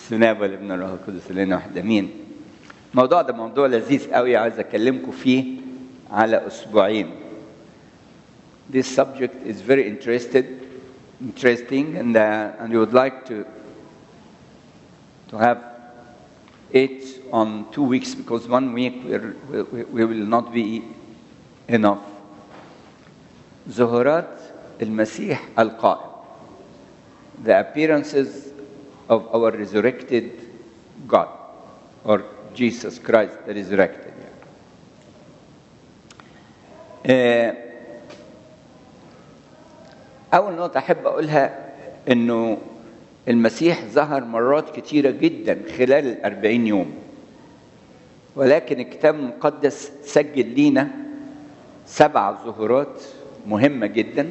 بسم الله والابن الروح القدس لنا واحد امين الموضوع ده موضوع لذيذ قوي عايز اكلمكم فيه على اسبوعين This subject is very interested, interesting, and uh, and we would like to to have it on two weeks because one week we're, we, we will not be enough. ظهورات المسيح القائم the appearances of our resurrected God or Jesus Christ the resurrected. آه، أول نقطة أحب أقولها إنه المسيح ظهر مرات كتيرة جدا خلال الأربعين يوم ولكن الكتاب المقدس سجل لينا سبع ظهورات مهمة جدا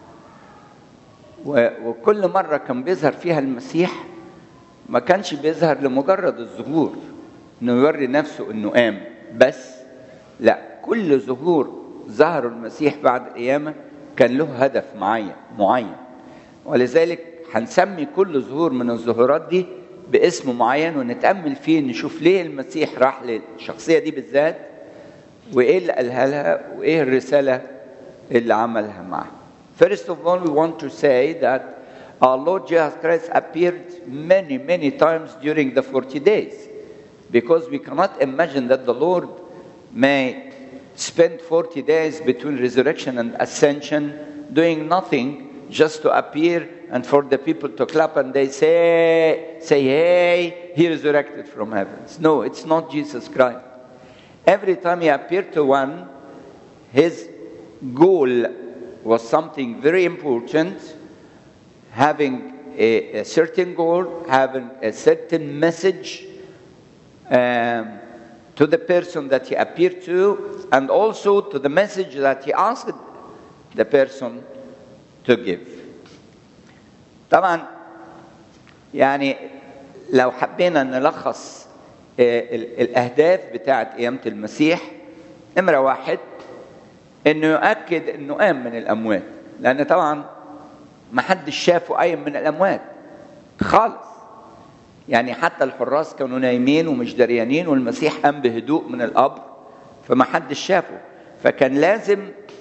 و- وكل مرة كان بيظهر فيها المسيح ما كانش بيظهر لمجرد الظهور انه يوري نفسه انه قام بس لا كل ظهور ظهر المسيح بعد القيامة كان له هدف معين معين ولذلك هنسمي كل ظهور من الظهورات دي باسم معين ونتأمل فيه نشوف ليه المسيح راح للشخصية دي بالذات وايه اللي قالها لها وايه الرسالة اللي عملها معها. First of all, we want to say that our Lord Jesus Christ appeared many, many times during the 40 days because we cannot imagine that the Lord may spend 40 days between resurrection and ascension doing nothing just to appear and for the people to clap and they say, say, hey, he resurrected from heavens. No, it's not Jesus Christ. Every time he appeared to one, his goal was something very important, having a, a certain goal, having a certain message um, to the person that he appeared to, and also to the message that he asked the person to give. طبعا يعني لو حبينا نلخص آه، ال- الأهداف بتاعة قيامة المسيح نمرة واحد إنه يؤكد إنه قام من الأموات لأن طبعا ما حدش شافه قايم من الأموات خالص يعني حتى الحراس كانوا نايمين ومش دريانين والمسيح قام بهدوء من القبر فما حدش شافه فكان لازم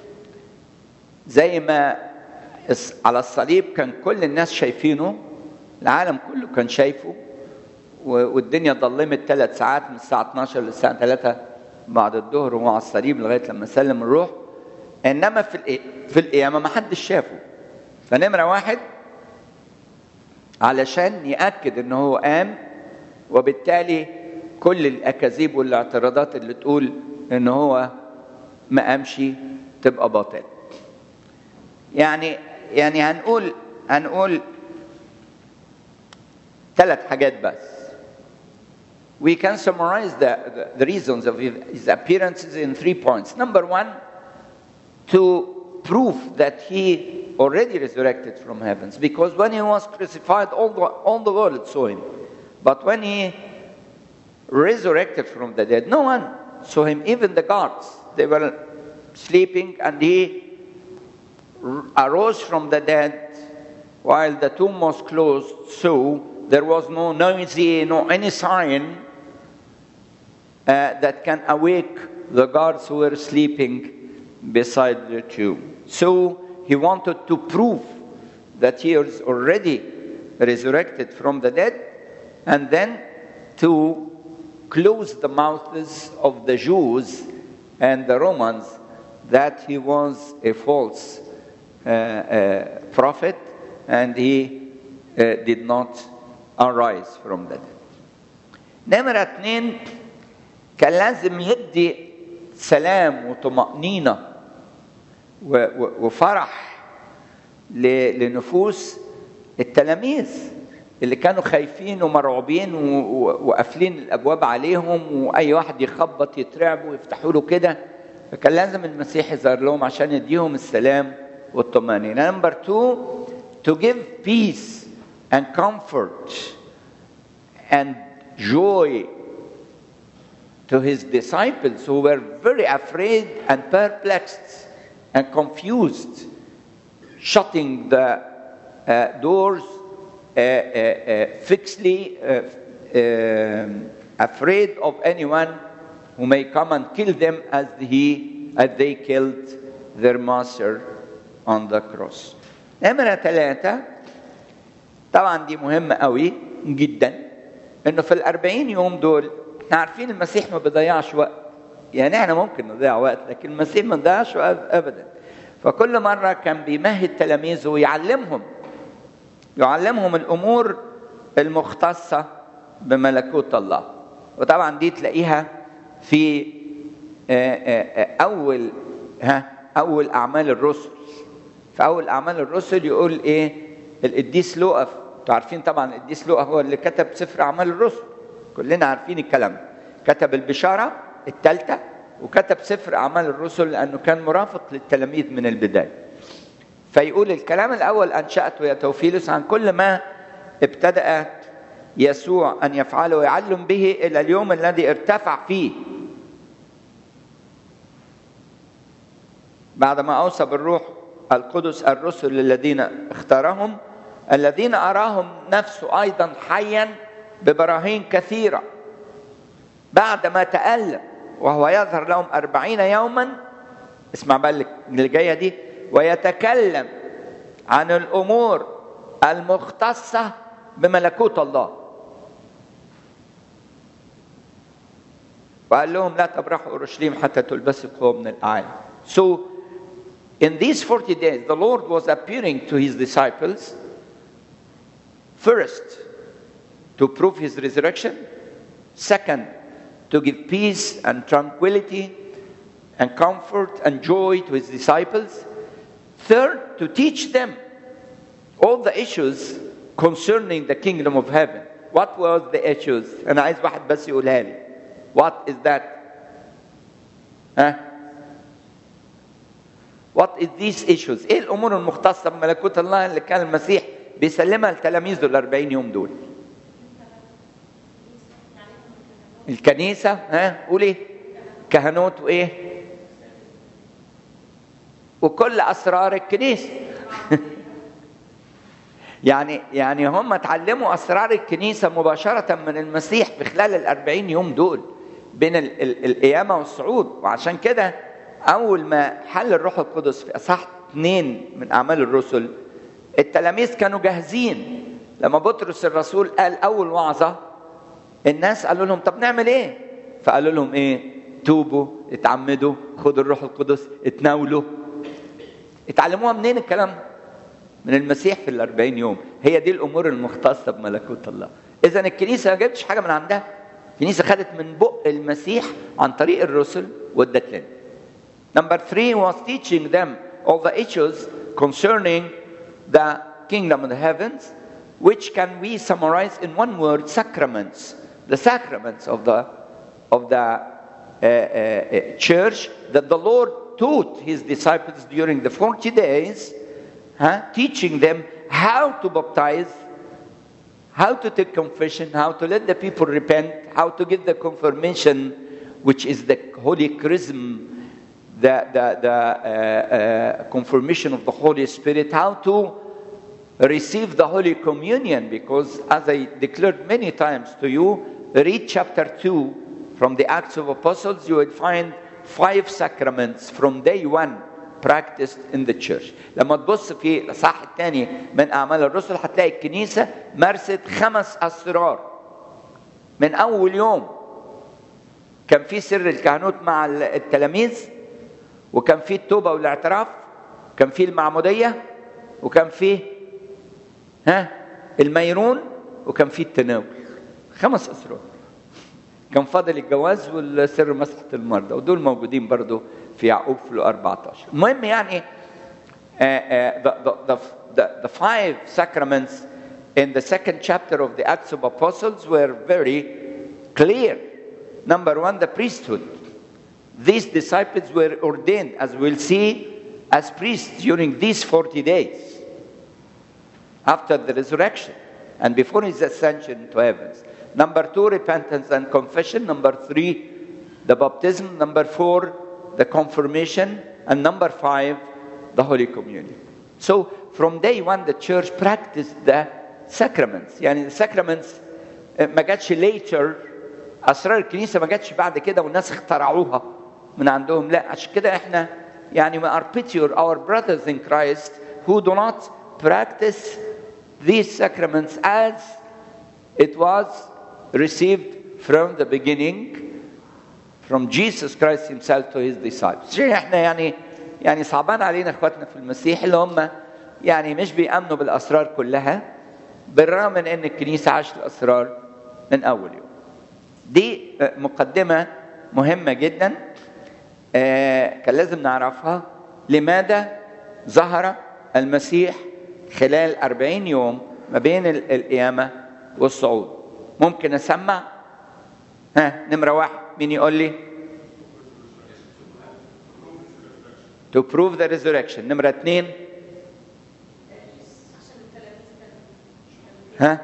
زي ما الص- على الصليب كان كل الناس شايفينه العالم كله كان شايفه و- والدنيا ضلمت ثلاث ساعات من الساعة 12 للساعة 3 بعد الظهر وهو على الصليب لغاية لما سلم الروح إنما في الإ- في القيامة ما حدش شافه فنمرة واحد علشان يأكد إن هو قام وبالتالي كل الأكاذيب والاعتراضات اللي تقول إن هو ما قامش تبقى باطل يعني يعني هنقول هنقول ثلاث حاجات بس we can summarize the, the, the reasons of his appearances in three points. Number one, to prove that he already resurrected from heavens, because when he was crucified, all the, all the world saw him. But when he resurrected from the dead, no one saw him, even the guards. They were sleeping, and he r- arose from the dead while the tomb was closed, so there was no noisy, no any sign uh, that can awake the guards who were sleeping beside the tomb. So he wanted to prove that he is already resurrected from the dead and then to close the mouths of the Jews and the Romans that he was a false uh, uh, prophet and he uh, did not arise from the dead. نمرة اتنين كان لازم يدي سلام وطمأنينة و- و- وفرح ل- لنفوس التلاميذ اللي كانوا خايفين ومرعوبين و- و- وقافلين الابواب عليهم واي واحد يخبط يترعبوا ويفتحوا له كده فكان لازم المسيح يظهر لهم عشان يديهم السلام والطمأنينة. نمبر 2 to give peace and comfort and joy to his disciples who were very afraid and perplexed and confused, shutting the uh, doors uh, uh, uh, fixedly, uh, um, afraid of anyone who may come and kill them as he as they killed their master on the cross. نمرة ثلاثة طبعا دي مهمة قوي جدا انه في الأربعين يوم دول احنا عارفين المسيح ما بيضيعش وقت يعني احنا ممكن نضيع وقت لكن المسيح ما بيضيعش وقت ابدا فكل مرة كان بيمهد تلاميذه ويعلمهم يعلمهم الامور المختصة بملكوت الله وطبعا دي تلاقيها في اول ها اول اعمال الرسل في اول اعمال الرسل يقول ايه القديس لوقا انتوا عارفين طبعا القديس لوقا هو اللي كتب سفر اعمال الرسل كلنا عارفين الكلام ده كتب البشاره الثالثه وكتب سفر اعمال الرسل لانه كان مرافق للتلاميذ من البدايه فيقول الكلام الاول انشاته يا توفيلوس عن كل ما ابتدا يسوع ان يفعله ويعلم به الى اليوم الذي ارتفع فيه بعدما اوصى بالروح القدس الرسل الذين اختارهم الذين اراهم نفسه ايضا حيا ببراهين كثيره بعدما تألم وهو يظهر لهم أربعين يوما اسمع بقى اللي جاية دي ويتكلم عن الأمور المختصة بملكوت الله وقال لهم لا تبرحوا أورشليم حتى تلبسوا قوة من الأعالي So in these 40 days the Lord was appearing to his disciples first to prove his resurrection second to give peace and tranquility and comfort and joy to his disciples. Third, to teach them all the issues concerning the kingdom of heaven. What was the issues? أنا عايز واحد بس يقولها لي. What is that? ها؟ What is these issues? إيه الأمور المختصة بملكوت الله اللي كان المسيح بيسلمها لتلاميذه ال 40 يوم دول؟ الكنيسة ها قول ايه كهنوت وايه وكل أسرار الكنيسة يعني يعني هم اتعلموا أسرار الكنيسة مباشرة من المسيح في خلال الأربعين يوم دول بين ال ال القيامة والصعود وعشان كده أول ما حل الروح القدس في أصح اثنين من أعمال الرسل التلاميذ كانوا جاهزين لما بطرس الرسول قال أول وعظة الناس قالوا لهم طب نعمل ايه فقالوا لهم ايه توبوا اتعمدوا خدوا الروح القدس اتناولوا اتعلموها منين الكلام من المسيح في الأربعين يوم هي دي الأمور المختصة بملكوت الله إذا الكنيسة ما جابتش حاجة من عندها الكنيسة خدت من بق المسيح عن طريق الرسل وادت لنا Number three was teaching them all the issues concerning the kingdom of the heavens, which can we summarize in one word, sacraments. the sacraments of the of the uh, uh, church that the Lord taught his disciples during the 40 days, huh, teaching them how to baptize, how to take confession, how to let the people repent, how to give the confirmation, which is the holy chrism, the, the, the uh, confirmation of the Holy Spirit, how to receive the Holy Communion, because as I declared many times to you, read chapter 2 from the Acts of Apostles, you will find five sacraments from day one practiced in the church. لما تبص في الإصحاح الثاني من أعمال الرسل هتلاقي الكنيسة مارست خمس أسرار من أول يوم كان في سر الكهنوت مع التلاميذ وكان في التوبة والاعتراف كان في المعمودية وكان في ها الميرون وكان في التناول خمس اسرار كان فاضل الجواز والسر مسحه المرضى ودول موجودين برضو في يعقوب في 14 المهم يعني uh, uh, the, the, the, the five sacraments in the second chapter of the Acts of Apostles were very clear. Number one, the priesthood. These disciples were ordained, as we'll see, as priests during these 40 days after the resurrection and before his ascension to heavens. Number two, repentance and confession. Number three, the baptism. Number four, the confirmation. And number five, the Holy Communion. So from day one, the church practiced the sacraments. Yani the sacraments ما جاتش later اسرار الكنيسه ما جاتش بعد كده والناس اخترعوها من عندهم لا عشان كده احنا يعني we are pity our brothers in Christ who do not practice these sacraments as it was received from the beginning from Jesus Christ himself to his disciples عشان احنا يعني يعني صعبان علينا اخواتنا في المسيح اللي هم يعني مش بيأمنوا بالاسرار كلها بالرغم من ان الكنيسه عاشت الاسرار من اول يوم دي مقدمه مهمه جدا آه كان لازم نعرفها لماذا ظهر المسيح خلال أربعين يوم ما بين القيامة والصعود ممكن أسمع ها نمرة واحد مين يقول لي to prove the resurrection نمرة اثنين ها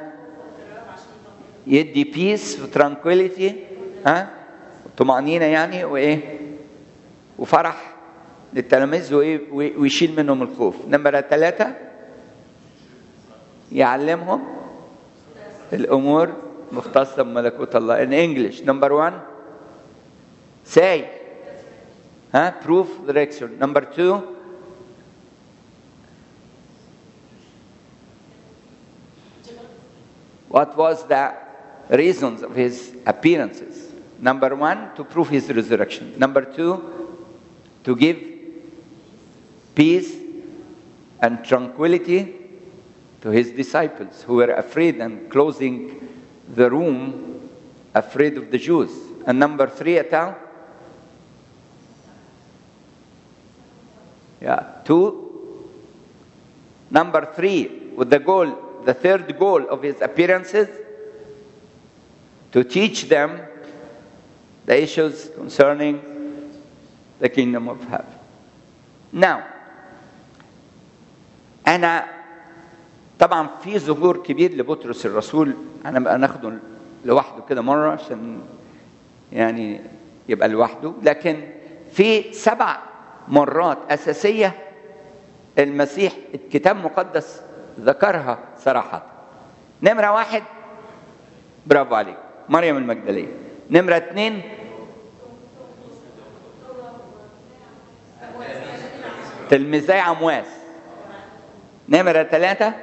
يدي peace وترانكويليتي ها طمأنينة يعني وإيه وفرح للتلاميذ وإيه ويشيل منهم الخوف نمرة ثلاثة يعلمهم الأمور مختصة بملكوت الله in English number one say ها proof direction number two what was the reasons of his appearances number one to prove his resurrection number two to give peace and tranquility to his disciples who were afraid and closing the room afraid of the Jews. And number three, Atal? Yeah, two. Number three, with the goal, the third goal of his appearances, to teach them the issues concerning the kingdom of heaven. Now, أنا طبعا في ظهور كبير لبطرس الرسول انا بقى ناخده لوحده كده مره عشان يعني يبقى لوحده لكن في سبع مرات اساسيه المسيح الكتاب المقدس ذكرها صراحه نمره واحد برافو عليك مريم المجدليه نمره اثنين تلميذي عمواس نمره ثلاثه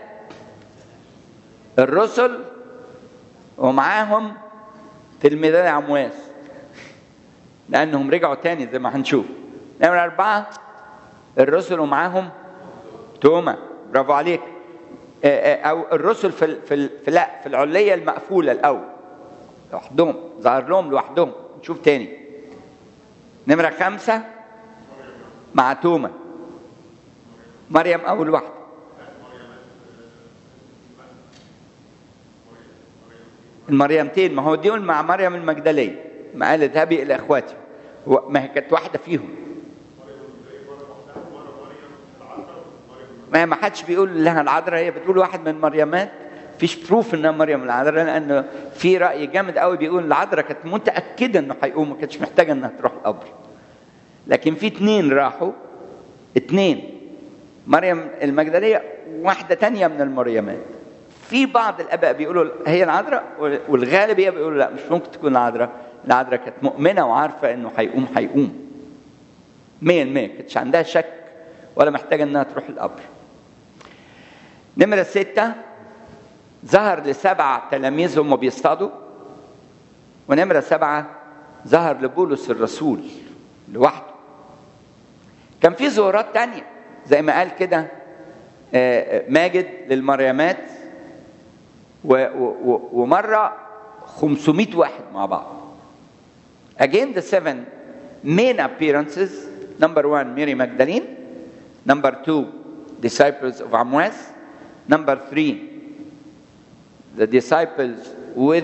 الرسل ومعاهم تلميذي عمواس لانهم رجعوا تاني زي ما هنشوف نمرة أربعة الرسل ومعاهم توما برافو عليك أو الرسل في في في لا في العلية المقفولة الأول لوحدهم ظهر لهم لوحدهم نشوف تاني نمرة خمسة مع توما مريم أول واحدة المريمتين ما هو دول مع مريم المجدليه ما قال اذهبي الى اخواتي ما هي كانت واحده فيهم ما ما حدش بيقول لها العذراء هي بتقول واحد من مريمات فيش بروف انها مريم العذراء لان في راي جامد قوي بيقول العذراء كانت متاكده انه هيقوم ما كانتش محتاجه انها تروح القبر لكن في اتنين راحوا اتنين مريم المجدليه واحده تانية من المريمات في بعض الاباء بيقولوا هي العذراء والغالبيه بيقولوا لا مش ممكن تكون العذراء العذراء كانت مؤمنه وعارفه انه هيقوم هيقوم 100% كانتش عندها شك ولا محتاجه انها تروح القبر نمره ستة ظهر لسبع تلاميذ هم بيصطادوا ونمرة سبعة ظهر لبولس الرسول لوحده كان في ظهورات تانية زي ما قال كده ماجد للمريمات ومرة 500 واحد مع بعض Again the seven main appearances number one Mary Magdalene number two disciples of Amwas number three the disciples with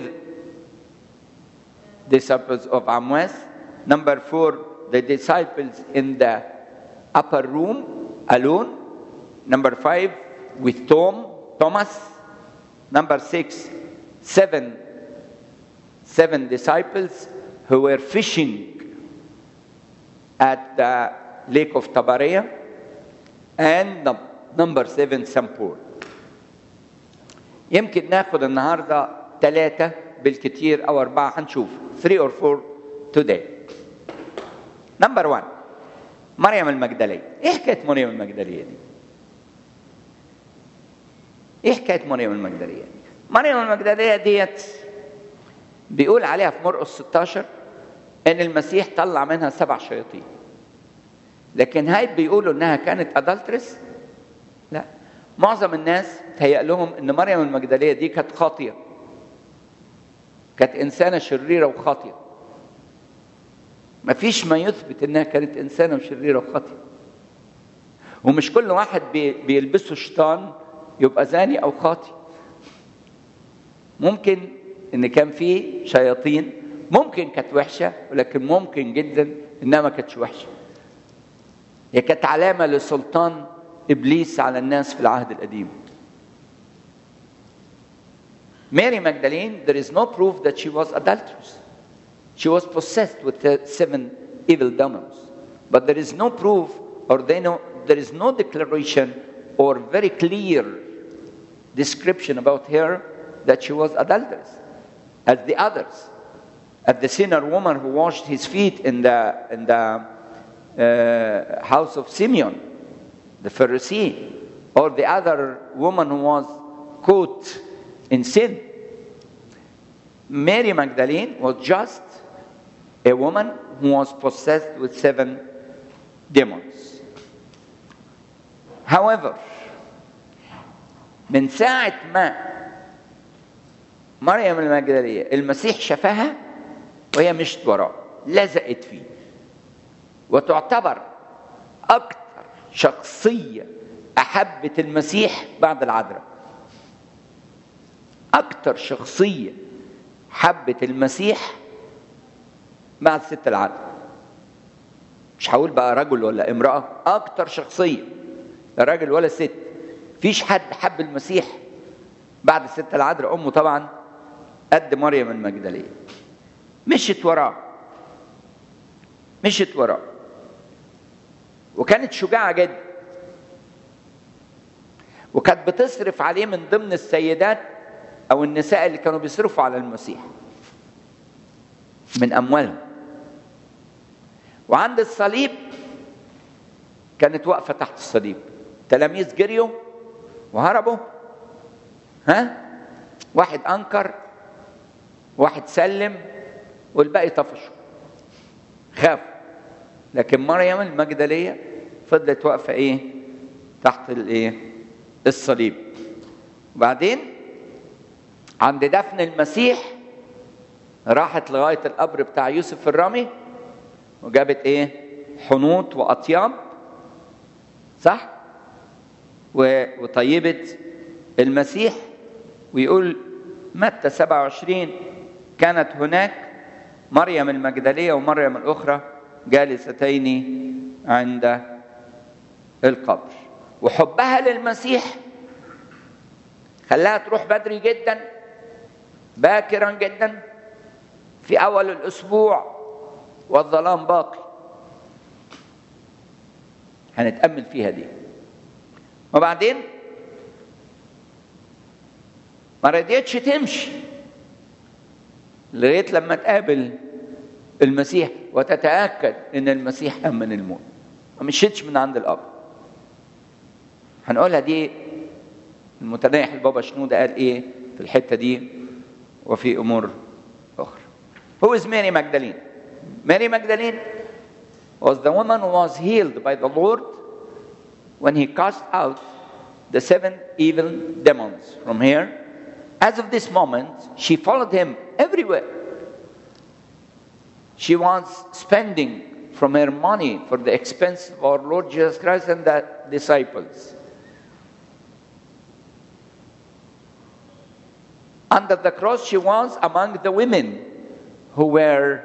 disciples of Amwas number four the disciples in the upper room alone number five with Tom Thomas Number six, seven, seven disciples who were fishing at the lake of Tabaria, and number seven, Sampur. يمكن ناخد النهارده ثلاثة بالكتير او اربعه هنشوف 3 or 4 today نمبر 1 مريم المجدليه ايه حكايه مريم المجدليه دي ايه حكايه مريم المجدليه دي مريم المجدليه ديت بيقول عليها في مرقس 16 ان المسيح طلع منها سبع شياطين لكن هاي بيقولوا انها كانت ادلترس لا معظم الناس تهيأ لهم ان مريم المجدليه دي كانت خاطيه كانت انسانه شريره وخاطيه مفيش ما يثبت انها كانت انسانه وشريره وخاطيه ومش كل واحد بي بيلبسه شيطان يبقى زاني او خاطي ممكن ان كان في شياطين ممكن كانت وحشه ولكن ممكن جدا انها ما كانتش وحشه هي كانت علامه لسلطان ابليس على الناس في العهد القديم Mary Magdalene, there is no proof that she was adulterous. She was possessed with the seven evil demons. But there is no proof, or they know, there is no declaration or very clear description about her that she was adulterous, as the others. As the sinner woman who washed his feet in the, in the uh, house of Simeon, the Pharisee, or the other woman who was caught in sin. Mary Magdalene was just a woman who was possessed with seven demons. However, من ساعة ما مريم المجدلية المسيح شافها وهي مشت وراه لزقت فيه وتعتبر أكثر شخصية أحبت المسيح بعد العذراء أكثر شخصية حبت المسيح بعد ست العذراء مش هقول بقى رجل ولا امرأة أكثر شخصية لا راجل ولا ست فيش حد حب المسيح بعد الست العذراء أمه طبعا قد مريم المجدلية مشت وراه مشت وراه وكانت شجاعة جدا وكانت بتصرف عليه من ضمن السيدات أو النساء اللي كانوا بيصرفوا على المسيح من أموالهم وعند الصليب كانت واقفة تحت الصليب تلاميذ جريوا وهربوا ها واحد أنكر واحد سلم والباقي طفشوا خافوا لكن مريم المجدلية فضلت واقفة ايه تحت الايه الصليب وبعدين عند دفن المسيح راحت لغاية القبر بتاع يوسف الرمي وجابت ايه حنوط وأطياب صح وطيبت المسيح ويقول متى 27 كانت هناك مريم المجدلية ومريم الأخرى جالستين عند القبر وحبها للمسيح خلاها تروح بدري جدا باكرا جدا في اول الاسبوع والظلام باقي هنتامل فيها دي وبعدين ما رضيتش تمشي لغايه لما تقابل المسيح وتتاكد ان المسيح قام من الموت ما مشيتش من عند الاب هنقولها دي المتنايح البابا شنودة قال ايه في الحتة دي وفي امور اخرى Who is Mary Magdalene? Mary Magdalene was the woman who was healed by the Lord when he cast out the seven evil demons from here. As of this moment, she followed him everywhere. She was spending from her money for the expense of our Lord Jesus Christ and the disciples. Under the cross, she was among the women who were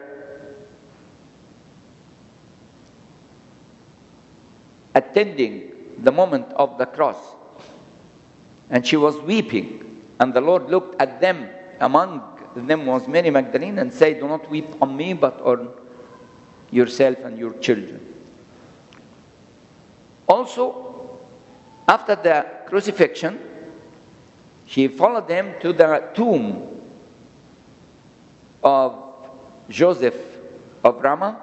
attending the moment of the cross. And she was weeping. And the Lord looked at them. Among them was Mary Magdalene and said, Do not weep on me, but on yourself and your children. Also, after the crucifixion, she followed them to the tomb of Joseph of Ramah,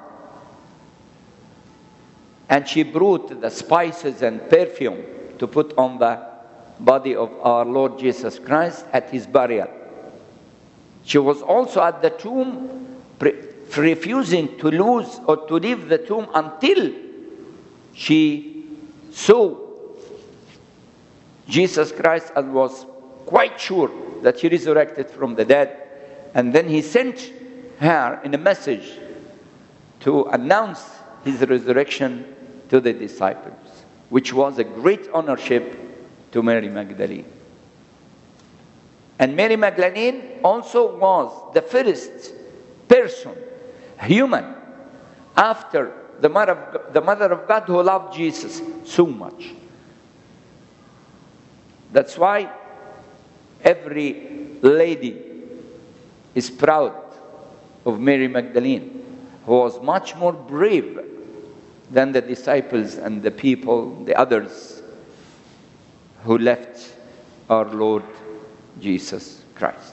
and she brought the spices and perfume to put on the body of our Lord Jesus Christ at his burial. She was also at the tomb, refusing to lose or to leave the tomb until she saw Jesus Christ and was quite sure that he resurrected from the dead. And then he sent her in a message to announce his resurrection to the disciples, which was a great honorship to Mary Magdalene. And Mary Magdalene also was the first person, human, after the mother, of, the mother of God who loved Jesus so much. That's why every lady is proud of Mary Magdalene, who was much more brave than the disciples and the people, the others who left our Lord Jesus Christ.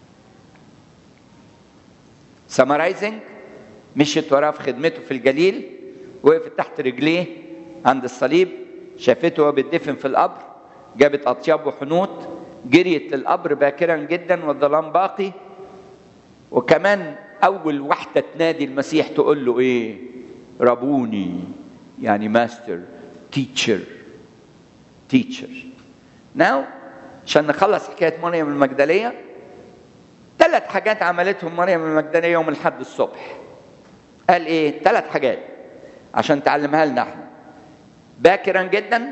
Summarizing مشيت وراه في خدمته في الجليل وقفت تحت رجليه عند الصليب شافته وهو بيدفن في القبر جابت اطياب وحنوط جريت للقبر باكرا جدا والظلام باقي وكمان اول واحده تنادي المسيح تقول له ايه ربوني يعني ماستر تيتشر تيتشر ناو عشان نخلص حكايه مريم المجدليه ثلاث حاجات عملتهم مريم المجدليه يوم الحد الصبح قال ايه ثلاث حاجات عشان تعلمها لنا احنا باكرا جدا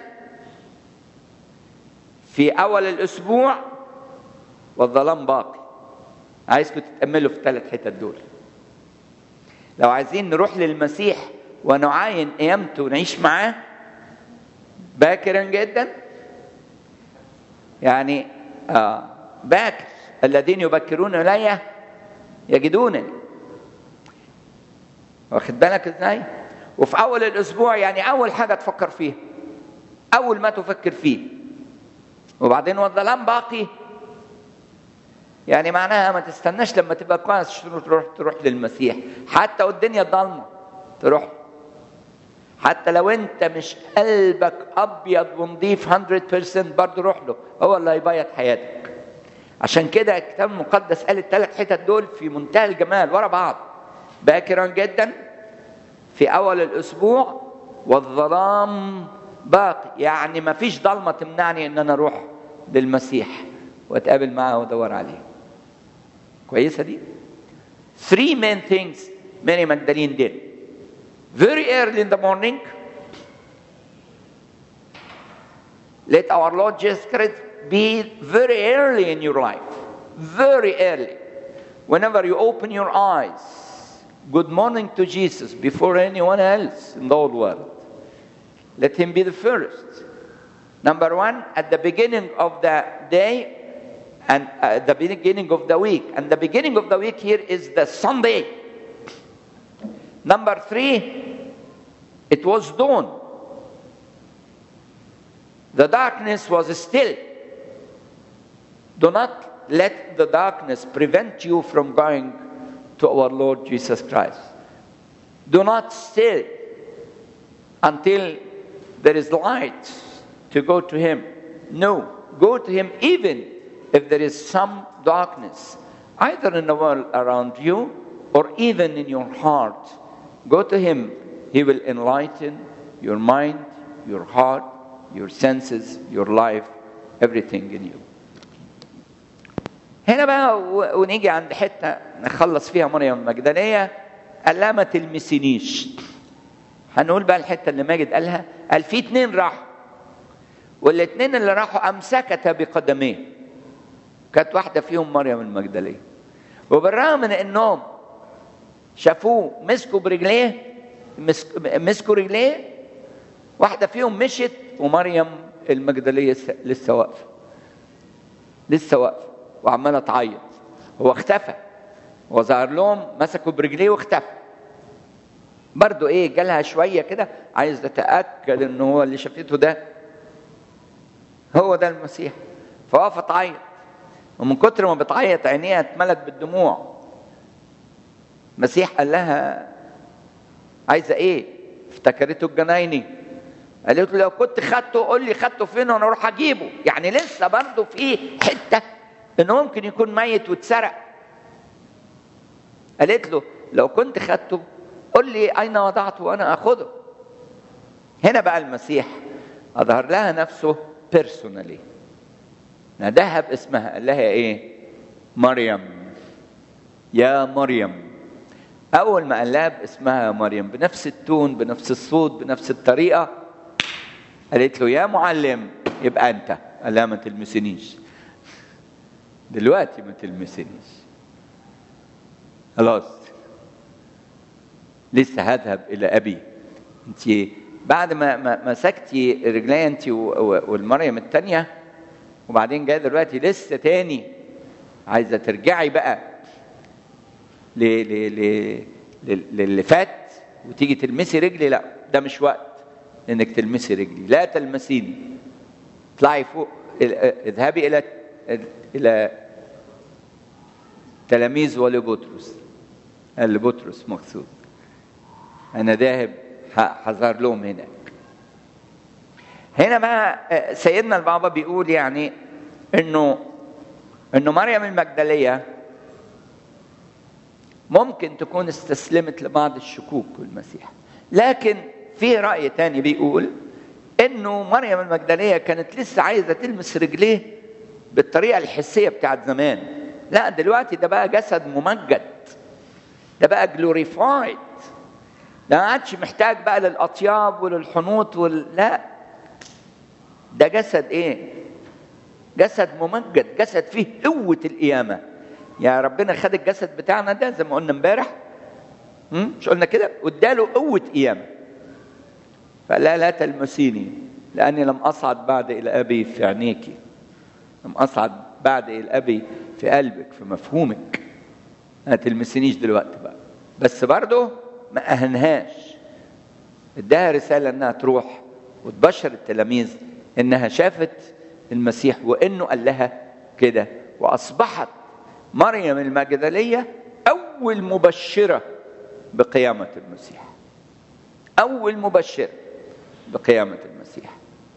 في اول الاسبوع والظلام باقي عايزكم تتاملوا في الثلاث حتت دول لو عايزين نروح للمسيح ونعاين قيامته ونعيش معاه باكرا جدا يعني آه باكر الذين يبكرون الي يجدونني واخد بالك ازاي وفي اول الاسبوع يعني اول حاجه تفكر فيها اول ما تفكر فيه وبعدين والظلام باقي يعني معناها ما تستناش لما تبقى كويس تروح تروح للمسيح حتى والدنيا ضلمه تروح حتى لو انت مش قلبك ابيض ونضيف 100% برضه روح له هو اللي هيبيض حياتك عشان كده الكتاب المقدس قال الثلاث حتت دول في منتهى الجمال ورا بعض باكرا جدا في اول الاسبوع والظلام باقي يعني ما فيش ضلمه تمنعني ان انا اروح للمسيح واتقابل معاه وادور عليه كويسه دي three main things Mary Magdalene did very early in the morning let our Lord Jesus Christ be very early in your life very early whenever you open your eyes good morning to Jesus before anyone else in the whole world let him be the first number one at the beginning of the day and at the beginning of the week. And the beginning of the week here is the Sunday. Number three, it was dawn. The darkness was still. Do not let the darkness prevent you from going to our Lord Jesus Christ. Do not stay until there is light to go to Him. No, go to Him even if there is some darkness, either in the world around you or even in your heart, go to Him. He will enlighten your mind, your heart, your senses, your life, everything in you. هنا بقى ونيجي عند حتة نخلص فيها مريم المجدلية قال لها ما تلمسينيش هنقول بقى الحتة اللي ماجد قالها قال في اتنين راحوا والاتنين اللي راحوا أمسكتا بقدميه كانت واحده فيهم مريم المجدليه وبالرغم من انهم شافوه مسكوا برجليه مسكوا رجليه واحده فيهم مشت ومريم المجدليه لسه واقفه لسه واقفه وعماله تعيط هو اختفى هو ظهر لهم مسكوا برجليه واختفى برضه ايه جالها شويه كده عايز تتاكد ان هو اللي شافته ده هو ده المسيح فوقفت تعيط ومن كتر ما بتعيط عينيها اتملت بالدموع المسيح قال لها عايزه ايه افتكرته الجنايني قالت له لو كنت خدته قول لي خدته فين وانا اروح اجيبه يعني لسه برضه في حته انه ممكن يكون ميت واتسرق قالت له لو كنت خدته قل لي اين وضعته وانا اخذه هنا بقى المسيح اظهر لها نفسه بيرسونالي ناداها باسمها قال لها ايه مريم يا مريم اول ما قال لها باسمها مريم بنفس التون بنفس الصوت بنفس الطريقه قالت له يا معلم يبقى انت قال لها ما تلمسنيش دلوقتي ما تلمسنيش خلاص لسه هذهب الى ابي انت بعد ما ما مسكتي رجلي انت والمريم الثانيه وبعدين جايه دلوقتي لسه تاني عايزه ترجعي بقى ل ل ل للي فات وتيجي تلمسي رجلي لا ده مش وقت انك تلمسي رجلي لا تلمسيني اطلعي فوق اذهبي الى الى تلاميذ ولبطرس قال لبطرس مقصود انا ذاهب هظهر لهم هناك هنا بقى سيدنا البابا بيقول يعني انه انه مريم المجدليه ممكن تكون استسلمت لبعض الشكوك والمسيح لكن في رأي تاني بيقول انه مريم المجدلية كانت لسه عايزة تلمس رجليه بالطريقة الحسية بتاعت زمان لا دلوقتي ده بقى جسد ممجد ده بقى جلوريفايد ده ما عادش محتاج بقى للأطياب وللحنوط وال... لا ده جسد ايه جسد ممجد جسد فيه قوة القيامة يا ربنا خد الجسد بتاعنا ده زي ما قلنا امبارح مش قلنا كده واداله قوة قيامة فلا لا تلمسيني لأني لم أصعد بعد إلى أبي في عينيك لم أصعد بعد إلى أبي في قلبك في مفهومك ما تلمسنيش دلوقتي بقى بس برضه ما أهنهاش اداها رسالة إنها تروح وتبشر التلاميذ إنها شافت المسيح وإنه قال لها كده وأصبحت مريم المجدلية أول مبشرة بقيامة المسيح أول مبشرة بقيامة المسيح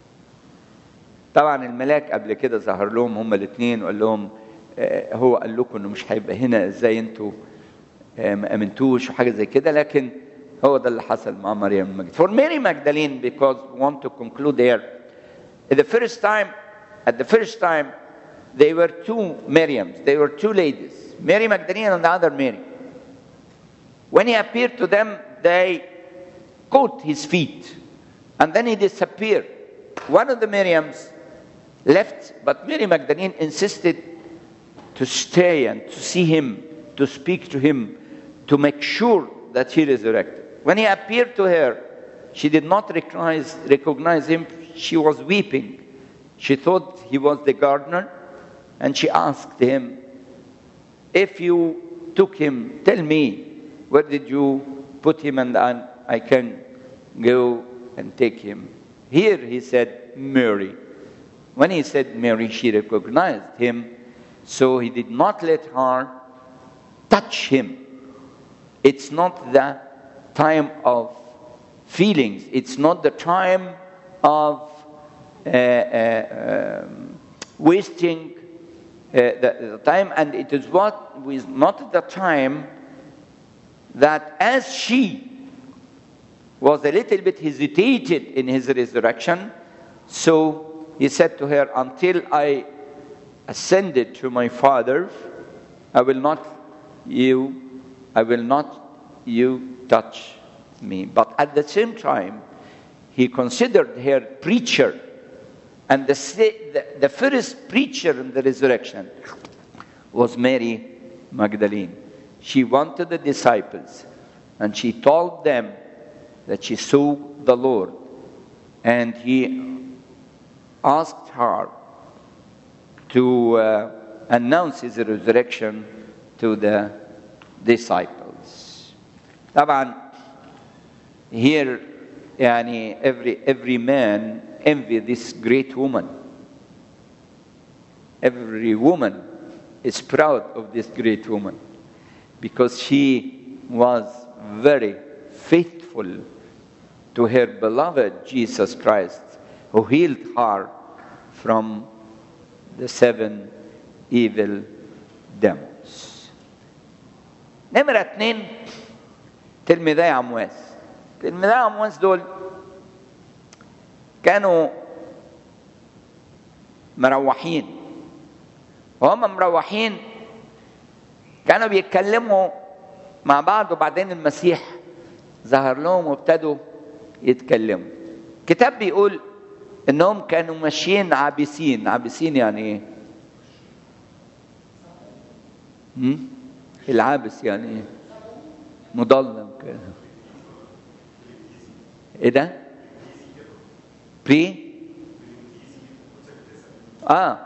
طبعا الملاك قبل كده ظهر لهم هما الاثنين وقال لهم آه هو قال لكم انه مش هيبقى هنا ازاي انتوا آه ما امنتوش وحاجه زي كده لكن هو ده اللي حصل مع مريم المجد. For Mary Magdalene because we want to conclude there at the first time at the first time they were two Miriams they were two ladies Mary Magdalene and the other Mary when he appeared to them they caught his feet and then he disappeared. One of the Miriams left, but Mary Magdalene insisted to stay and to see him, to speak to him, to make sure that he resurrected. When he appeared to her, she did not recognize, recognize him. She was weeping. She thought he was the gardener, and she asked him, If you took him, tell me, where did you put him, and I can go and take him. Here he said Mary. When he said Mary, she recognized him, so he did not let her touch him. It's not the time of feelings, it's not the time of uh, uh, um, wasting uh, the, the, time, and it is what was not the time that as she was a little bit hesitated in his resurrection. So he said to her, Until I ascended to my Father, I will not you, I will not you touch me. But at the same time, he considered her preacher. And the, the, the first preacher in the resurrection was Mary Magdalene. She wanted the disciples, and she told them that she saw the Lord. And he asked her to uh, announce his resurrection to the disciples. طبعا here يعني every every man envy this great woman. Every woman is proud of this great woman because she was very faithful to her beloved Jesus Christ, who healed her from the seven evil demons. نمرة اتنين تلميذي عمواس تلميذي عمواس دول كانوا مروحين وهم مروحين كانوا بيتكلموا مع بعض وبعدين المسيح ظهر لهم وابتدوا يتكلموا كتاب بيقول انهم كانوا ماشيين عابسين عابسين يعني ايه هم؟ العابس يعني ايه مضلم كده ايه ده بري اه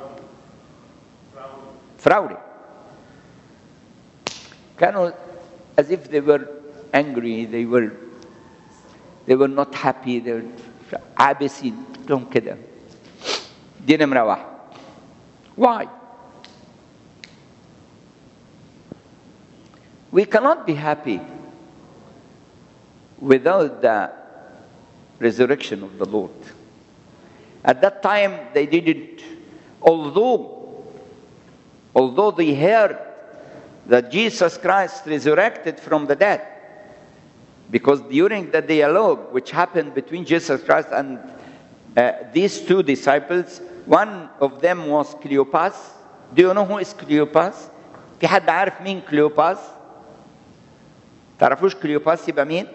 فراولي كانوا as if they were angry they were they were not happy they were عابسين لهم كده دي نمرة واحد why we cannot be happy without the resurrection of the Lord at that time they didn't although although they heard that Jesus Christ resurrected from the dead. Because during the dialogue which happened between Jesus Christ and uh, these two disciples, one of them was Cleopas. Do you know who is Cleopas? في حد عارف مين كليوباس؟ تعرفوش كليوباس يبقى مين؟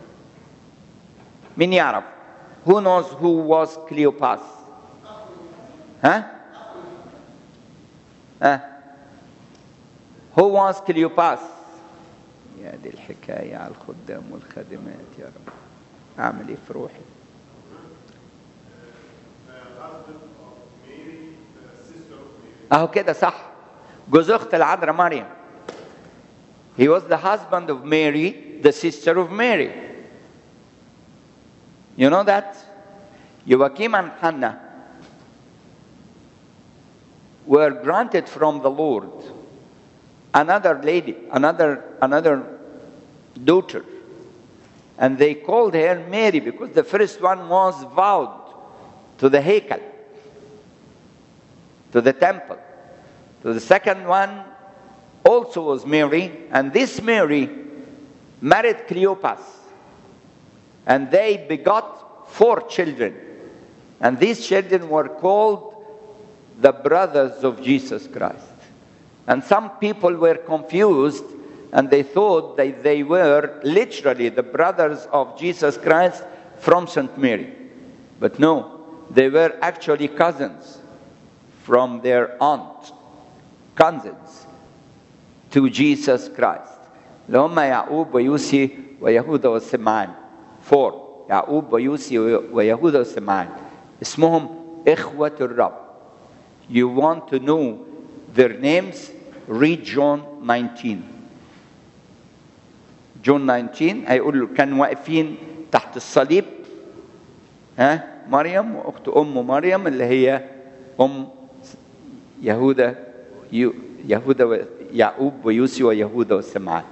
مين يعرف؟ Who knows who was Cleopas? ها؟ ها؟ Who was Cleopas? يا دي الحكاية على الخدام والخادمات يا رب أعمل إيه في روحي؟ أهو كده صح جوز أخت العذراء مريم He was the husband of Mary, the sister of Mary. You know that? Joachim and Hannah were granted from the Lord another lady, another, another daughter. And they called her Mary because the first one was vowed to the Hekel, to the temple. So the second one also was Mary, and this Mary married Cleopas. And they begot four children. And these children were called the brothers of Jesus Christ. And some people were confused and they thought that they were literally the brothers of Jesus Christ from St. Mary. But no, they were actually cousins from their aunt, cousins to Jesus Christ. اللي هم يعقوب ويوسي ويهوذا وسمعان. Four. يعقوب ويوسي ويهوذا وسمعان. اسمهم إخوة الرب. You want to know their names, read John 19. John 19 هيقول له كانوا واقفين تحت الصليب ها مريم واخت ام مريم اللي هي ام يهوذا يهوذا يعقوب ويوسي ويهوذا وسمعان.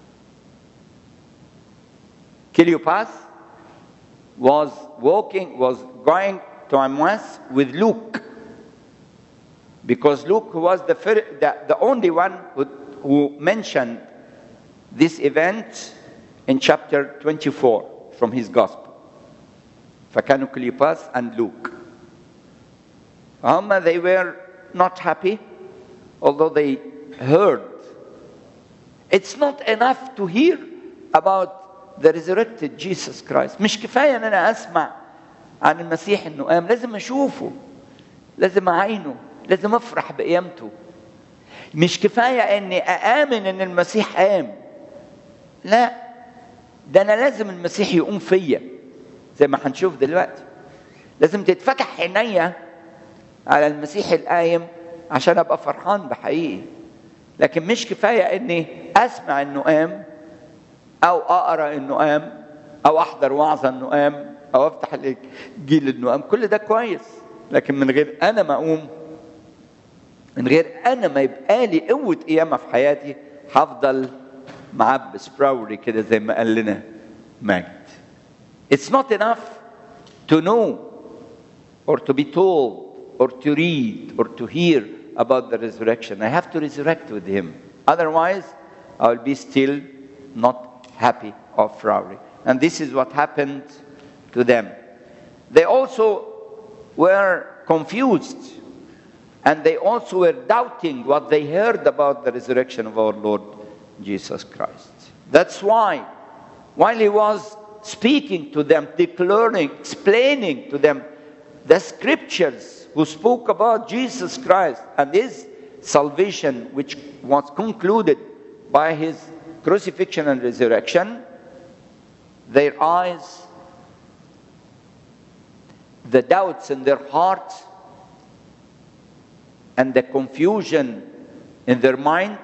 Cleopas was walking, was going to Emmaus with Luke because Luke was the, the, the only one who, who mentioned this event in chapter 24 from his gospel. فكانوا كليوباس and Luke. هم they were not happy although they heard. It's not enough to hear about the resurrected Jesus Christ. مش كفاية ان انا اسمع عن المسيح انه قام لازم اشوفه لازم اعينه لازم افرح بقيامته مش كفايه اني اامن ان المسيح قام لا ده انا لازم المسيح يقوم فيا زي ما هنشوف دلوقتي لازم تتفتح عينيا على المسيح القايم عشان ابقى فرحان بحقيقي لكن مش كفايه اني اسمع انه قام او اقرا انه قام او احضر وعظه انه قام او افتح الانجيل انه قام كل ده كويس لكن من غير انا ما اقوم من غير انا ما يبقى لي قوه قيامه في حياتي هفضل معبس براوري كده زي ما قال لنا ماجد It's not enough to know or to be told or to read or to hear about the resurrection. I have to resurrect with him. Otherwise, I will be still not happy of Frowry. And this is what happened to them. They also were confused and they also were doubting what they heard about the resurrection of our Lord Jesus Christ. That's why, while he was speaking to them, declaring, explaining to them the scriptures who spoke about Jesus Christ and his salvation, which was concluded by his crucifixion and resurrection, their eyes, the doubts in their hearts, and the confusion in their mind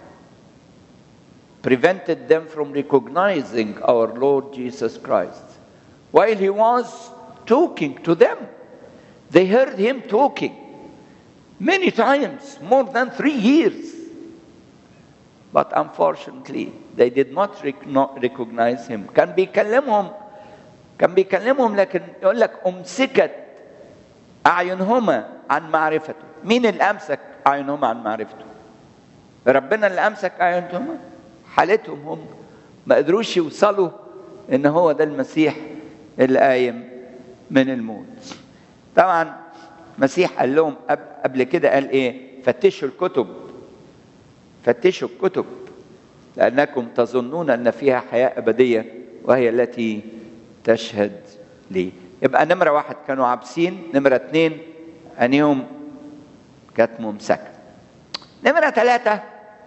prevented them from recognizing our Lord Jesus Christ. While he was talking to them, they heard him talking many times, more than three years. But unfortunately, they did not recognize him. كان بيكلمهم كان بيكلمهم لكن يقول لك أمسكت أعينهما عن معرفته. مين اللي أمسك أعينهما عن معرفته؟ ربنا اللي أمسك أعينهما حالتهم هم ما قدروش يوصلوا ان هو ده المسيح اللي قايم من الموت طبعا المسيح قال لهم قبل كده قال ايه فتشوا الكتب فتشوا الكتب لانكم تظنون ان فيها حياه ابديه وهي التي تشهد لي يبقى نمره واحد كانوا عابسين نمره اثنين عينيهم كانت ممسكه نمره ثلاثه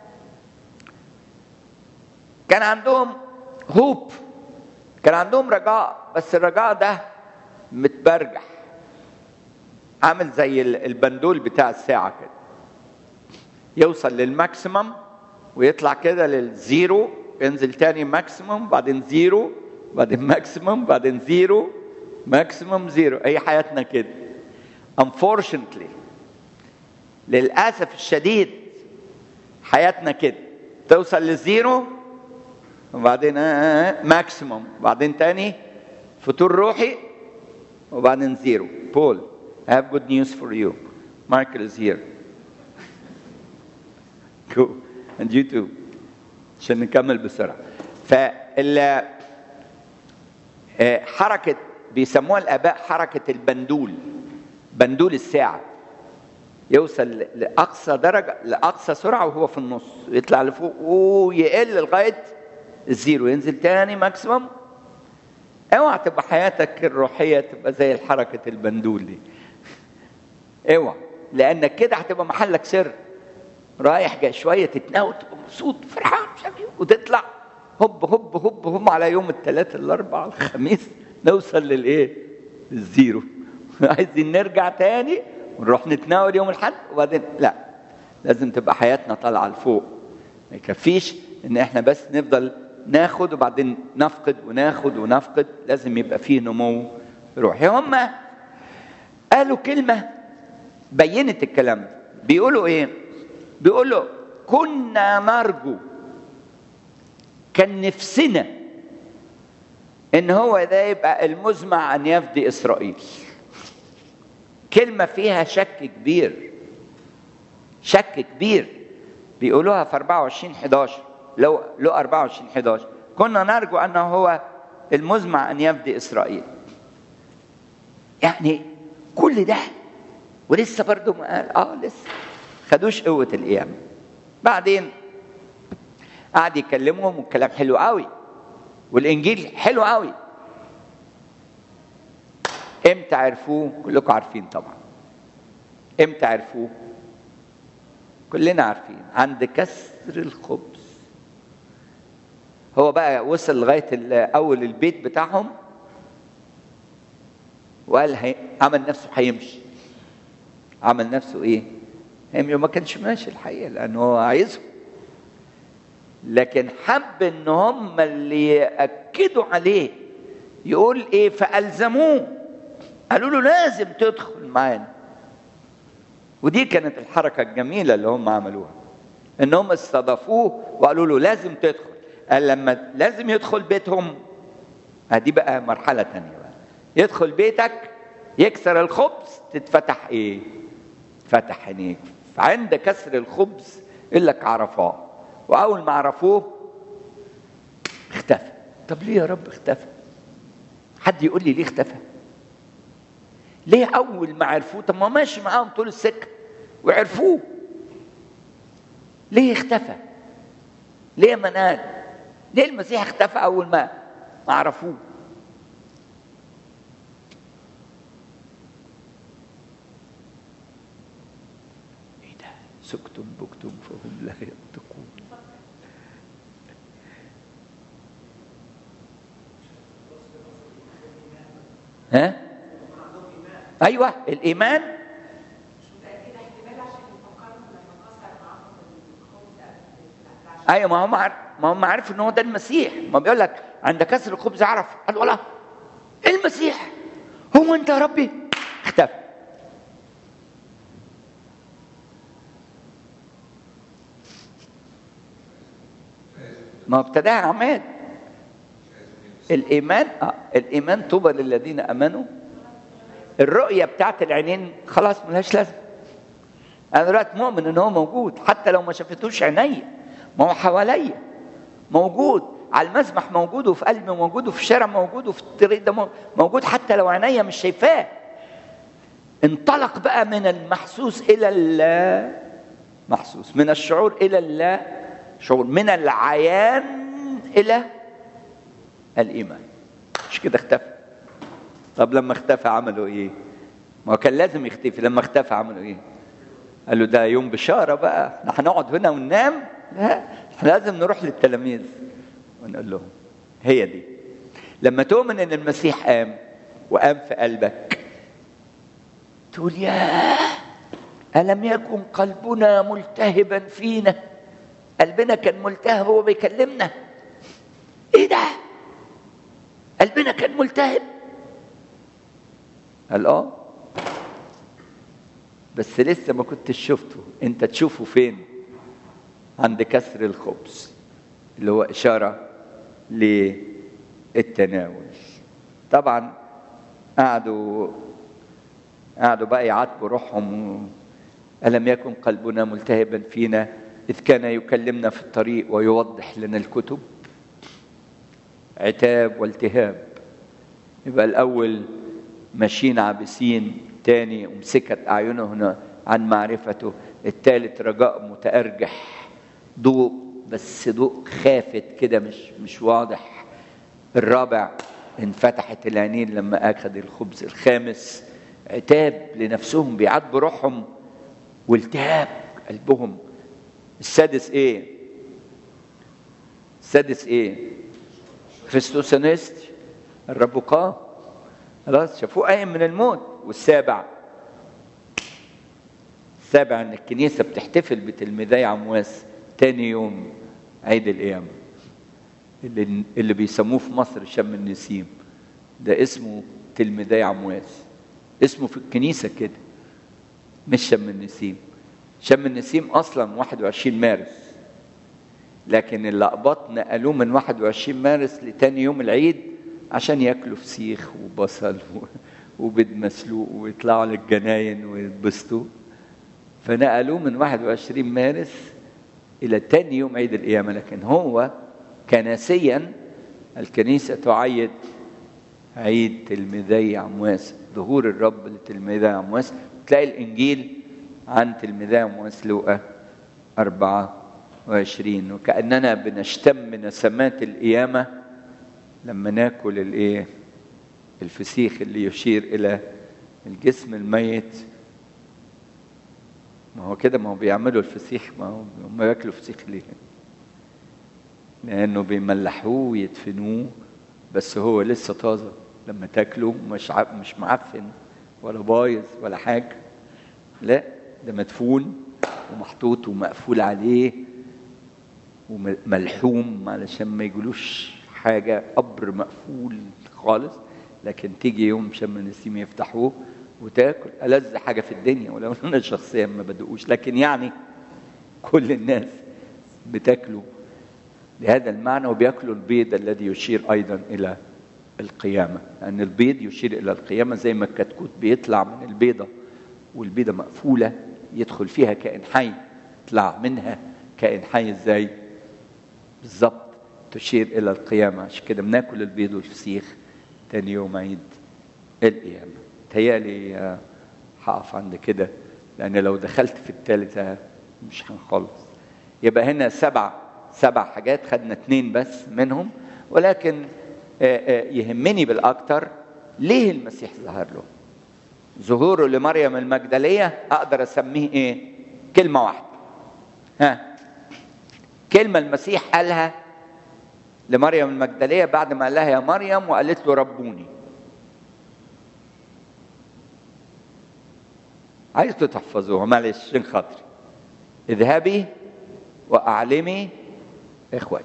كان عندهم هوب كان عندهم رجاء بس الرجاء ده متبرجح عامل زي البندول بتاع الساعة كده يوصل للماكسيمم ويطلع كده للزيرو ينزل تاني ماكسيمم بعدين زيرو بعدين ماكسيمم بعدين زيرو ماكسيمم زيرو اي حياتنا كده unfortunately للاسف الشديد حياتنا كده توصل للزيرو وبعدين ماكسيموم بعدين تاني فطور روحي وبعدين زيرو بول I have good news for you Michael is here go and you too عشان نكمل بسرعة فال حركة بيسموها الآباء حركة البندول بندول الساعة يوصل لأقصى درجة لأقصى سرعة وهو في النص يطلع لفوق ويقل لغاية الزيرو ينزل تاني ماكسيمم اوعى تبقى حياتك الروحية تبقى زي حركة البندول دي اوعى لانك كده هتبقى محلك سر رايح جاي شوية تتناول تبقى مبسوط فرحان وتطلع هوب هوب هوب هوب على يوم الثلاث الاربع الخميس نوصل للايه؟ الزيرو عايزين نرجع تاني ونروح نتناول يوم الاحد وبعدين لا لازم تبقى حياتنا طالعه لفوق ما يكفيش ان احنا بس نفضل ناخد وبعدين نفقد وناخد ونفقد لازم يبقى فيه نمو روحي هم قالوا كلمة بينت الكلام ده بيقولوا ايه بيقولوا كنا نرجو كان نفسنا ان هو ده يبقى المزمع ان يفدي اسرائيل كلمة فيها شك كبير شك كبير بيقولوها في 24 11 لو لو 24 11 كنا نرجو انه هو المزمع ان يفدي اسرائيل يعني كل ده ولسه برضه ما قال اه لسه خدوش قوه القيامه بعدين قعد يكلمهم والكلام حلو قوي والانجيل حلو قوي امتى عرفوه كلكم عارفين طبعا امتى عرفوه كلنا عارفين عند كسر الخبز هو بقى وصل لغايه اول البيت بتاعهم وقال هي عمل نفسه هيمشي عمل نفسه ايه؟ هيمشي وما كانش ماشي الحقيقه لانه هو عايزهم لكن حب ان هم اللي ياكدوا عليه يقول ايه فالزموه قالوا له لازم تدخل معانا ودي كانت الحركه الجميله اللي هم عملوها ان هم استضافوه وقالوا له لازم تدخل قال لما لازم يدخل بيتهم دي بقى مرحله تانية بقى يدخل بيتك يكسر الخبز تتفتح ايه فتح عينيك فعند كسر الخبز يقول لك عرفاه واول ما عرفوه اختفى طب ليه يا رب اختفى حد يقول لي ليه اختفى ليه اول ما عرفوه طب ما ماشي معاهم طول السكه وعرفوه ليه اختفى ليه منال ليه المسيح اختفى اول ما ما عرفوه ايه ده سكتم بكتم فهم لا ينطقون ها ايوه الايمان ايوه ما هم عارف ما هم عارف ان هو ده المسيح ما بيقول لك عند كسر الخبز عرف قال والله المسيح هو انت يا ربي اختفى ما ابتداها عماد الايمان آه. الايمان طوبى للذين امنوا الرؤيه بتاعت العينين خلاص ملهاش لازمه انا دلوقتي مؤمن ان هو موجود حتى لو ما شافتوش عينيا ما هو حواليا موجود على المسبح موجود وفي قلبي موجود وفي الشارع موجود وفي الطريق ده موجود حتى لو عينيا مش شايفاه انطلق بقى من المحسوس الى اللا محسوس من الشعور الى اللا شعور من العيان الى الايمان مش كده اختفى طب لما اختفى عملوا ايه ما هو كان لازم يختفي لما اختفى عملوا ايه قال له ده يوم بشاره بقى احنا هنقعد هنا وننام لا احنا لازم نروح للتلاميذ ونقول لهم هي دي لما تؤمن ان المسيح قام وقام في قلبك تقول يا ألم يكن قلبنا ملتهبا فينا قلبنا كان ملتهب وهو بيكلمنا ايه ده قلبنا كان ملتهب قال اه بس لسه ما كنتش شفته انت تشوفه فين عند كسر الخبز اللي هو اشاره للتناول طبعا قعدوا قعدوا بقى يعاتبوا روحهم ألم يكن قلبنا ملتهبا فينا إذ كان يكلمنا في الطريق ويوضح لنا الكتب عتاب والتهاب يبقى الأول ماشيين عابسين تاني ومسكت أعينهن عن معرفته التالت رجاء متأرجح ضوء بس ضوء خافت كده مش مش واضح الرابع انفتحت العينين لما أخذ الخبز الخامس عتاب لنفسهم بيعاتبوا روحهم والتهاب قلبهم السادس ايه السادس ايه خريستوسانيست الرب قام خلاص شافوه قايم من الموت والسابع السابع ان الكنيسه بتحتفل بتلميذي عمواس تاني يوم عيد القيامه اللي اللي بيسموه في مصر شم النسيم ده اسمه تلميذي عمواس اسمه في الكنيسه كده مش شم النسيم شم النسيم اصلا 21 مارس لكن اللقباط نقلوه من 21 مارس لتاني يوم العيد عشان ياكلوا فسيخ وبصل وبيض مسلوق ويطلعوا للجناين ويتبسطوا فنقلوه من 21 مارس الى تاني يوم عيد القيامه لكن هو كنسيا الكنيسه تعيد عيد تلميذي عمواس ظهور الرب لتلميذي عمواس تلاقي الانجيل عن تلميذي عمواس لوقا 24 وكاننا بنشتم نسمات القيامه لما ناكل الايه الفسيخ اللي يشير الى الجسم الميت ما هو كده ما هو بيعملوا الفسيخ ما هو هم بياكلوا فسيخ ليه لانه بيملحوه ويدفنوه بس هو لسه طازه لما تاكله مش ع... مش معفن ولا بايظ ولا حاجه لا ده مدفون ومحطوط ومقفول عليه وملحوم علشان ما يجلوش حاجه قبر مقفول خالص لكن تيجي يوم شم النسيم يفتحوه وتاكل ألذ حاجه في الدنيا ولو انا شخصيا ما بدقوش لكن يعني كل الناس بتاكله بهذا المعنى وبياكلوا البيض الذي يشير ايضا الى القيامه لان البيض يشير الى القيامه زي ما الكتكوت بيطلع من البيضه والبيضه مقفوله يدخل فيها كائن حي يطلع منها كائن حي ازاي بالظبط تشير الى القيامه عشان كده بناكل البيض والفسيخ تاني يوم عيد القيامه تهيألي هقف عند كده لان لو دخلت في الثالثه مش هنخلص يبقى هنا سبع سبع حاجات خدنا اتنين بس منهم ولكن يهمني بالاكثر ليه المسيح ظهر له ظهوره لمريم المجدليه اقدر اسميه ايه كلمه واحده ها كلمه المسيح قالها لمريم المجدليه بعد ما قال لها يا مريم وقالت له ربوني عايزكم تحفظوها معلش عشان خاطري اذهبي واعلمي اخواتي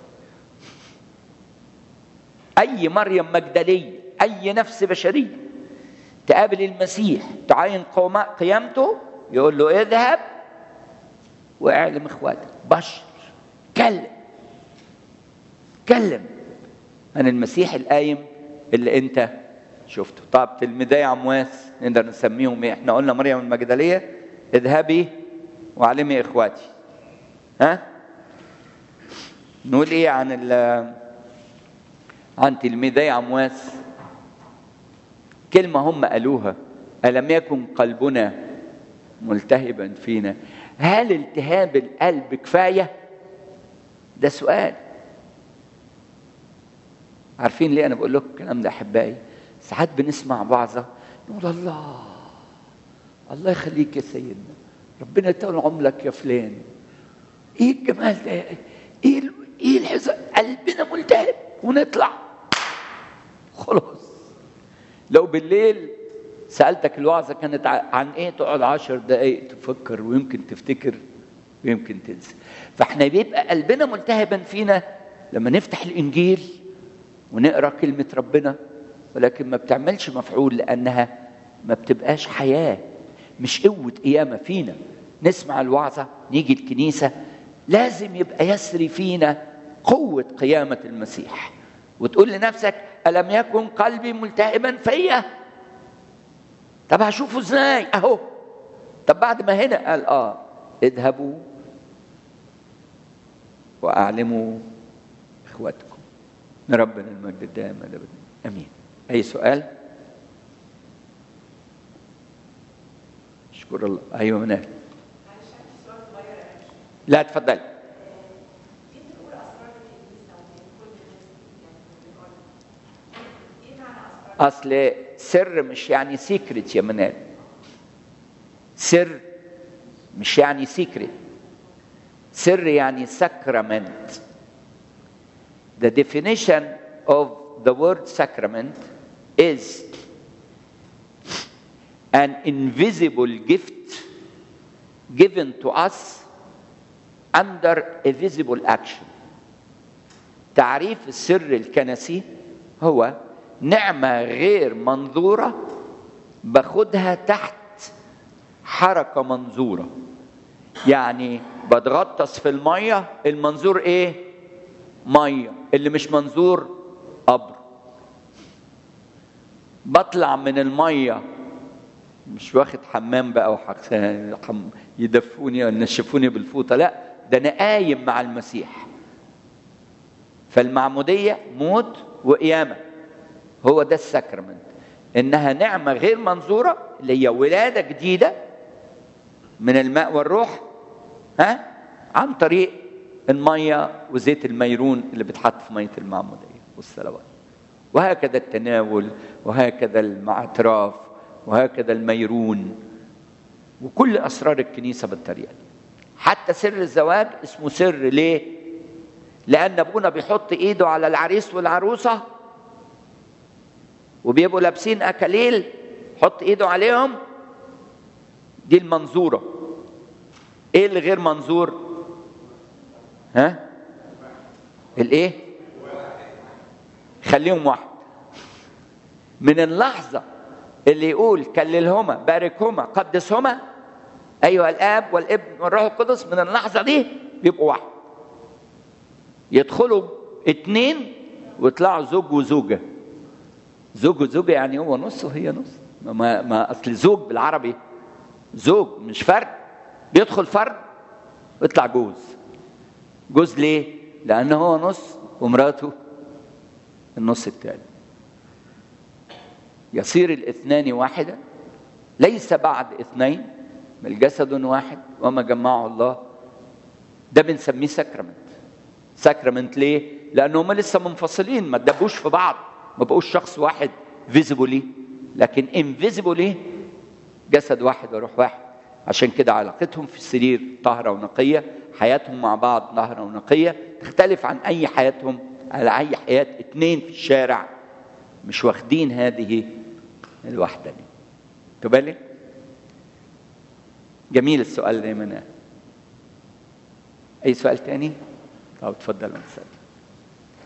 اي مريم مجدليه اي نفس بشريه تقابل المسيح تعاين قيامته يقول له اذهب واعلم اخواتك بشر كلم كلم عن المسيح القايم اللي انت شفته طب تلميذي عمواس نقدر نسميهم ايه احنا قلنا مريم المجدليه اذهبي وعلمي اخواتي ها نقول ايه عن ال عن تلميذي عمواس كلمه هم قالوها الم يكن قلبنا ملتهبا فينا هل التهاب القلب كفايه ده سؤال عارفين ليه انا بقول لكم الكلام ده احبائي ساعات بنسمع بعضه نقول الله الله يخليك يا سيدنا ربنا يطول عمرك يا فلان ايه الجمال ده ايه ايه الحزن قلبنا ملتهب ونطلع خلاص لو بالليل سألتك الوعظة كانت عن ايه تقعد عشر دقايق تفكر ويمكن تفتكر ويمكن تنسى فاحنا بيبقى قلبنا ملتهبا فينا لما نفتح الانجيل ونقرا كلمة ربنا ولكن ما بتعملش مفعول لانها ما بتبقاش حياة مش قوة قيامة فينا نسمع الوعظة نيجي الكنيسة لازم يبقى يسري فينا قوة قيامة المسيح وتقول لنفسك ألم يكن قلبي ملتهبا فيا طب هشوفه ازاي اهو طب بعد ما هنا قال اه اذهبوا واعلموا اخواتكم ربنا المجد الدائم ابدا امين اي سؤال اشكر الله ايوه منال لا اتفضلي اصل سر مش يعني سيكريت يا منال سر مش يعني سيكريت سر يعني ساكرامنت the definition of the word sacrament is an invisible gift given to us under a visible action تعريف السر الكنسي هو نعمة غير منظورة باخدها تحت حركة منظورة يعني بتغطس في المية المنظور ايه مية اللي مش منظور قبر بطلع من المية مش واخد حمام بقى وحق يدفوني وينشفوني بالفوطة لا ده أنا قايم مع المسيح فالمعمودية موت وقيامة هو ده الساكرمنت انها نعمه غير منظوره اللي هي ولاده جديده من الماء والروح ها عن طريق الميه وزيت الميرون اللي بيتحط في ميه المعموديه والصلوات وهكذا التناول وهكذا المعتراف وهكذا الميرون وكل اسرار الكنيسه بالطريقه دي حتى سر الزواج اسمه سر ليه لان ابونا بيحط ايده على العريس والعروسه وبيبقوا لابسين اكاليل حط ايده عليهم دي المنظوره ايه اللي غير منظور ها الايه خليهم واحد من اللحظه اللي يقول كللهما باركهما قدسهما ايها الاب والابن والروح القدس من اللحظه دي بيبقوا واحد يدخلوا اتنين ويطلعوا زوج وزوجة زوج وزوجة يعني هو نص وهي نص ما, ما أصل زوج بالعربي زوج مش فرد بيدخل فرد ويطلع جوز جوز ليه؟ لأنه هو نص ومراته النص التاني يصير الاثنان واحدا ليس بعد اثنين بل جسد واحد وما جمعه الله ده بنسميه ساكرمنت ساكرمنت ليه؟ لأن هم لسه منفصلين ما تدبوش في بعض ما بقوش شخص واحد فيزيبولي لكن انفيزيبولي جسد واحد وروح واحد عشان كده علاقتهم في السرير طاهرة ونقية حياتهم مع بعض طاهرة ونقية تختلف عن أي حياتهم على أي حياة اتنين في الشارع مش واخدين هذه الوحدة دي تبالي جميل السؤال ده منى أي سؤال تاني؟ طب اتفضل ونسأل